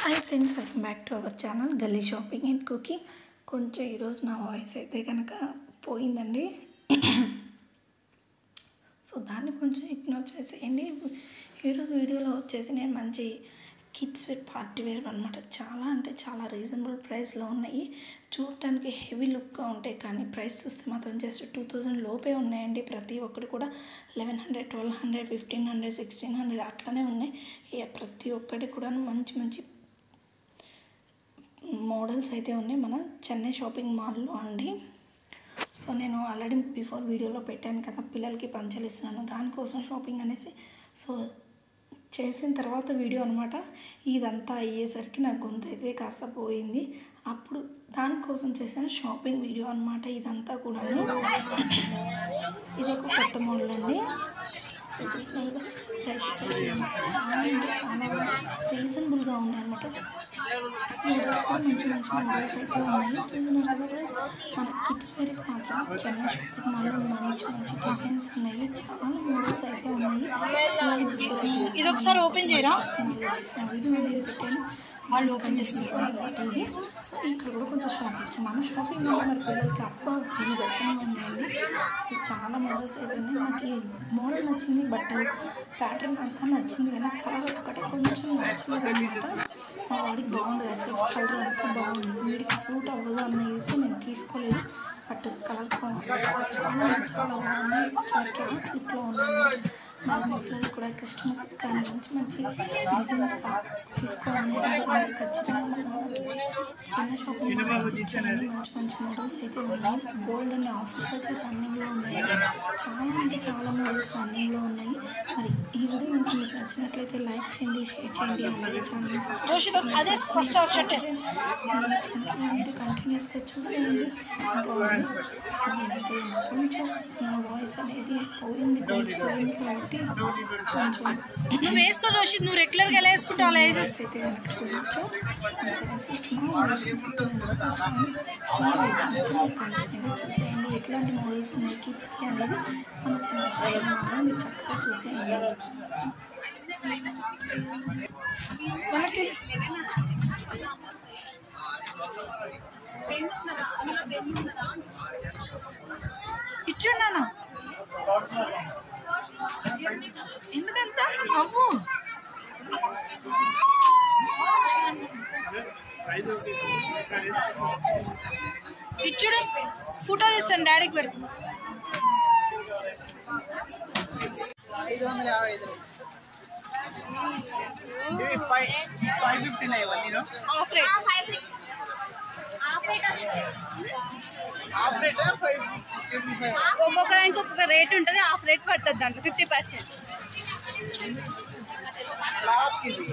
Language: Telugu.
Hi friends welcome back to our channel Galli shopping and cooking కొంచెం ఈరోజు నా వాయిస్ అయితే కనుక పోయిందండి సో దాన్ని కొంచెం ఇగ్నోర్ చేసేయండి ఈరోజు వీడియోలో వచ్చేసి నేను మంచి కిడ్స్ వేర్ పార్టీ వేర్ అనమాట చాలా అంటే చాలా రీజనబుల్ ప్రైస్లో ఉన్నాయి చూడటానికి హెవీ లుక్గా ఉంటాయి కానీ ప్రైస్ చూస్తే మాత్రం జస్ట్ టూ థౌజండ్ లోపే ఉన్నాయండి ప్రతి ఒక్కటి కూడా eleven hundred twelve hundred fifteen hundred sixteen hundred అట్లనే ఉన్నాయి ఇక ప్రతి ఒక్కటి కూడా మంచి మంచి మోడల్స్ అయితే ఉన్నాయి మన చెన్నై షాపింగ్ మాల్లో అండి సో నేను ఆల్రెడీ బిఫోర్ వీడియోలో పెట్టాను కదా పిల్లలకి పంచలు ఇస్తున్నాను దానికోసం షాపింగ్ అనేసి సో చేసిన తర్వాత వీడియో అనమాట ఇదంతా అయ్యేసరికి నా గొంతు అయితే కాస్త పోయింది అప్పుడు దానికోసం చేసిన షాపింగ్ వీడియో అనమాట ఇదంతా కూడా ఇది ఒక కొత్త మోడల్ అండి సో చూసినా కదా ప్రైసెస్ అయితే చాలా అంటే చాలా రీజనబుల్గా ఉన్నాయి అనమాట మోడల్స్ కూడా మంచి మంచి మోడల్స్ అయితే ఉన్నాయి చూసినారు కదా ఫ్రెండ్స్ మన కిడ్స్ వేర్కి మాత్రం చెన్నై షాపింగ్ మాల్లో మంచి మంచి డిజైన్స్ ఉన్నాయి చాలా మోడల్స్ అయితే ఉన్నాయి ఇది ఒకసారి ఓపెన్ చేయరా? చేసిన వీడియో అనేది పెట్టాను వాళ్ళు ఓపెన్ చేస్తున్నారు అనమాట ఇది సో ఇక్కడ కూడా కొంచెం షాపింగ్ మన షాపింగ్ మాల్ మరి పిల్లలకి అప్ప ఇది వచ్చినా ఉన్నాయండి అసలు చాలా మోడల్స్ అయితే ఉన్నాయి నాకు ఈ మోడల్ నచ్చింది బట్ ప్యాటర్న్ అంతా నచ్చింది కానీ కలర్ ఒక్కటే కొంచెం నచ్చలేదు అనమాట మా వాడికి బాగుంది యాక్చువల్లీ కలర్ అంతా బాగుంది వీడికి సూట్ అవ్వదు అన్న అయితే నేను తీసుకోలేదు బట్ కలర్ అసలు చాలా అంటే చాలా బాగున్నాయి చాలా చాలా సూట్లో ఉన్నాయి అన్నమాట మా మా పిల్లలు కూడా క్రిస్మస్ కానీ మంచి మంచి డిజైన్స్ తీసుకోవాలనుకుంటే ఖచ్చితంగా మన చిన్న షాపింగ్ మాల్ విజిట్ చేయండి మంచి మంచి మోడల్స్ అయితే ఉన్నాయి గోల్డ్ అనే ఆఫర్స్ అయితే రన్నింగ్లో ఉన్నాయి చాలా అంటే చాలా మోడల్స్ రన్నింగ్లో ఉన్నాయి మరి ఈ వీడియో ఇంకా మీకు నచ్చినట్లయితే లైక్ చేయండి షేర్ చేయండి అలాగే ఛానల్ని రోషిత్ అదే ఫస్ట్ ఆ షర్ట్ వేసి నేనైతే కనుక ఈ వీడియో కంటిన్యూస్గా చూసేయండి ఇంకా ఉంది సో నేనైతే కొంచెం నా వాయిస్ అనేది పోయింది గొంతు పోయింది కాబట్టి కొంచెం నువ్వు వేసుకో రోషిత్ నువ్వు రెగ్యులర్గా ఎలా వేసుకుంటావు అలా వేసేస్తా అయితే కనుక కొంచెం అందుకనేసి నా వాయిస్ అయితే నేను వదిలేస్తాను. మీరైతే కంటిన్యూగా చూసేయండి ఎట్లాంటి మోడల్స్ ఉన్నాయి కిడ్స్కి అనేది మన చిన్న షాపింగ్ మాల్లో మీరు చక్కగా చూసేయండి ఇచ్చున్నాను ఎందుకంత నవ్వు ఇచ్చుడు ఫోటో తీస్తాను డాడీకి పెడతాను ఐదు వందల యాభై ఐదు ఇవి ఫైవ్ ఫైవ్ ఫిఫ్టీన్ ఇవ్వండి నేను half rate half rate five fifty five ఒక్కొక్క దానికి ఒక్కొక్క రేట్ ఉంటుంది హాఫ్ రేట్ పడుతుంది దాంట్లో ఫిఫ్టీ పర్సెంట్ క్లాత్ ఇది